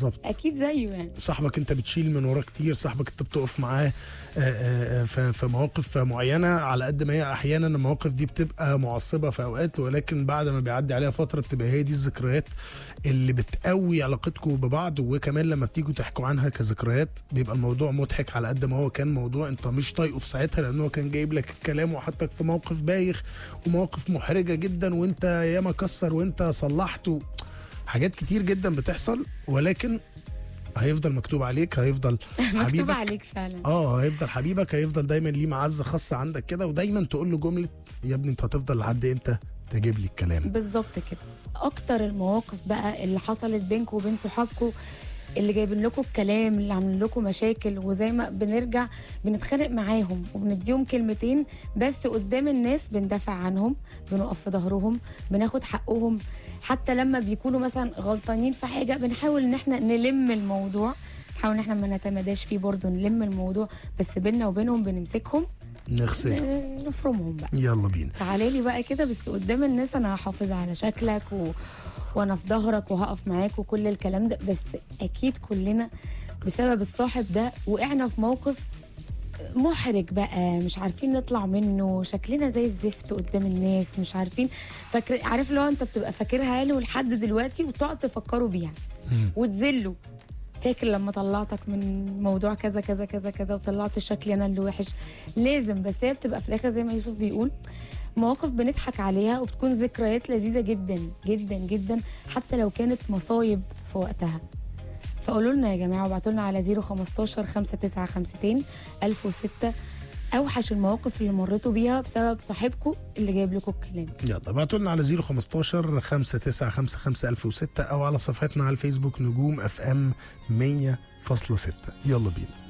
بالظبط اكيد زيه يعني صاحبك انت بتشيل من وراه كتير صاحبك انت بتقف معاه آه، آه، آه، في في مواقف معينه على قد ما هي احيانا المواقف دي بتبقى معصبه في اوقات ولكن بعد ما بيعدي عليها فتره بتبقى هي دي الذكريات اللي بتقوي علاقتكم ببعض وكمان لما بتيجوا تحكوا عنها كذكريات بيبقى الموضوع مضحك على قد ما هو كان موضوع انت مش طايقه في ساعتها لان هو كان جايب لك الكلام وحطك في موقف بايخ ومواقف محرجه جدا وانت ياما كسر وانت صلحت و... حاجات كتير جدا بتحصل ولكن هيفضل مكتوب عليك هيفضل مكتوب حبيبك عليك فعلا اه هيفضل حبيبك هيفضل دايما ليه معزه خاصه عندك كده ودايما تقول له جمله يا ابني انت هتفضل لحد امتى تجيب لي الكلام بالظبط كده اكتر المواقف بقى اللي حصلت بينكم وبين صحابكم اللي جايبين لكم الكلام اللي عاملين لكم مشاكل وزي ما بنرجع بنتخانق معاهم وبنديهم كلمتين بس قدام الناس بندافع عنهم بنقف في ظهرهم بناخد حقهم حتى لما بيكونوا مثلا غلطانين في حاجه بنحاول ان احنا نلم الموضوع نحاول ان احنا ما نتماداش فيه برضه نلم الموضوع بس بينا وبينهم بنمسكهم نغسل نفرمهم بقى يلا بينا تعالى لي بقى كده بس قدام الناس انا هحافظ على شكلك و... وانا في ظهرك وهقف معاك وكل الكلام ده بس اكيد كلنا بسبب الصاحب ده وقعنا في موقف محرج بقى مش عارفين نطلع منه شكلنا زي الزفت قدام الناس مش عارفين فاكر عارف لو انت بتبقى فاكرها له لحد دلوقتي وتقعد تفكروا بيها وتذله فاكر لما طلعتك من موضوع كذا كذا كذا كذا وطلعت شكلي انا اللي وحش لازم بس هي بتبقى في الاخر زي ما يوسف بيقول مواقف بنضحك عليها وبتكون ذكريات لذيذه جدا جدا جدا حتى لو كانت مصايب في وقتها فقولوا لنا يا جماعه وابعتوا لنا على 015 5952 1006 اوحش المواقف اللي مريتوا بيها بسبب صاحبكم اللي جايب لكم الكلام يلا ابعتوا لنا على 015 5955 1006 او على صفحتنا على الفيسبوك نجوم اف ام 100.6 يلا بينا